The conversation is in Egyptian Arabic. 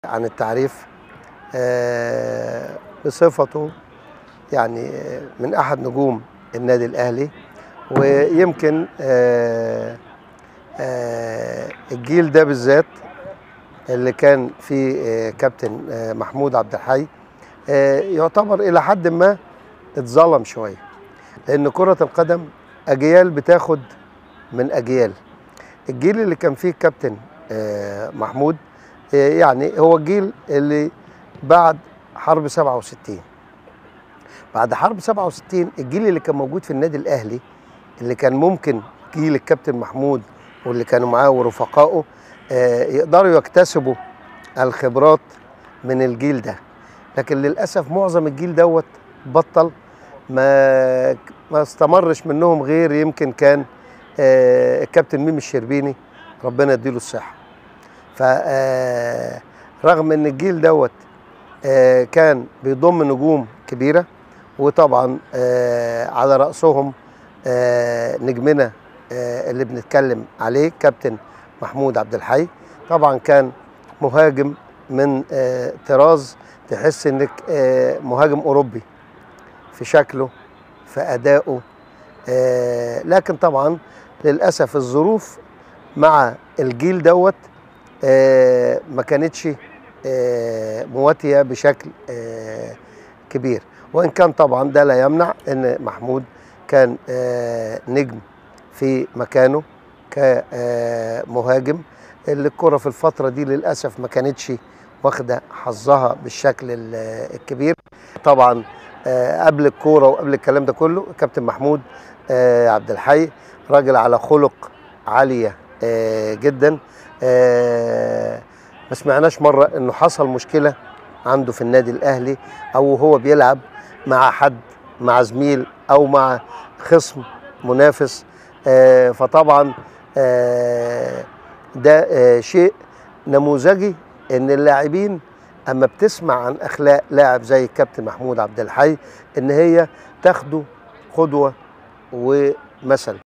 عن التعريف آه، بصفته يعني آه، من احد نجوم النادي الاهلي ويمكن آه، آه، الجيل ده بالذات اللي كان فيه آه، كابتن آه، محمود عبد الحي آه، يعتبر الى حد ما اتظلم شويه لان كره القدم اجيال بتاخد من اجيال الجيل اللي كان فيه كابتن آه، محمود آه، يعني هو الجيل اللي بعد حرب 67 بعد حرب 67 الجيل اللي كان موجود في النادي الاهلي اللي كان ممكن جيل الكابتن محمود واللي كانوا معاه ورفقائه آه، يقدروا يكتسبوا الخبرات من الجيل ده لكن للاسف معظم الجيل دوت بطل ما ما استمرش منهم غير يمكن كان آه، الكابتن ميمي الشربيني ربنا يديله الصحه ف آه، رغم ان الجيل دوت آه، كان بيضم نجوم كبيره وطبعا آه، على راسهم آه، نجمنا آه، اللي بنتكلم عليه كابتن محمود عبد الحي طبعا كان مهاجم من آه، طراز تحس انك آه، مهاجم اوروبي في شكله في ادائه آه، لكن طبعا للاسف الظروف مع الجيل دوت آه، ما كانتش آه، مواتيه بشكل آه، كبير وان كان طبعا ده لا يمنع ان محمود كان آه، نجم في مكانه كمهاجم اللي الكره في الفتره دي للاسف ما كانتش واخده حظها بالشكل ال- الكبير طبعا آه، قبل الكوره وقبل الكلام ده كله كابتن محمود آه، عبد الحي راجل على خلق عاليه آه، جدا آه، ما سمعناش مره انه حصل مشكله عنده في النادي الاهلي او هو بيلعب مع حد مع زميل او مع خصم منافس آه، فطبعا آه، ده آه، شيء نموذجي ان اللاعبين اما بتسمع عن اخلاق لاعب زي الكابتن محمود عبد الحي ان هي تاخده قدوه ومثل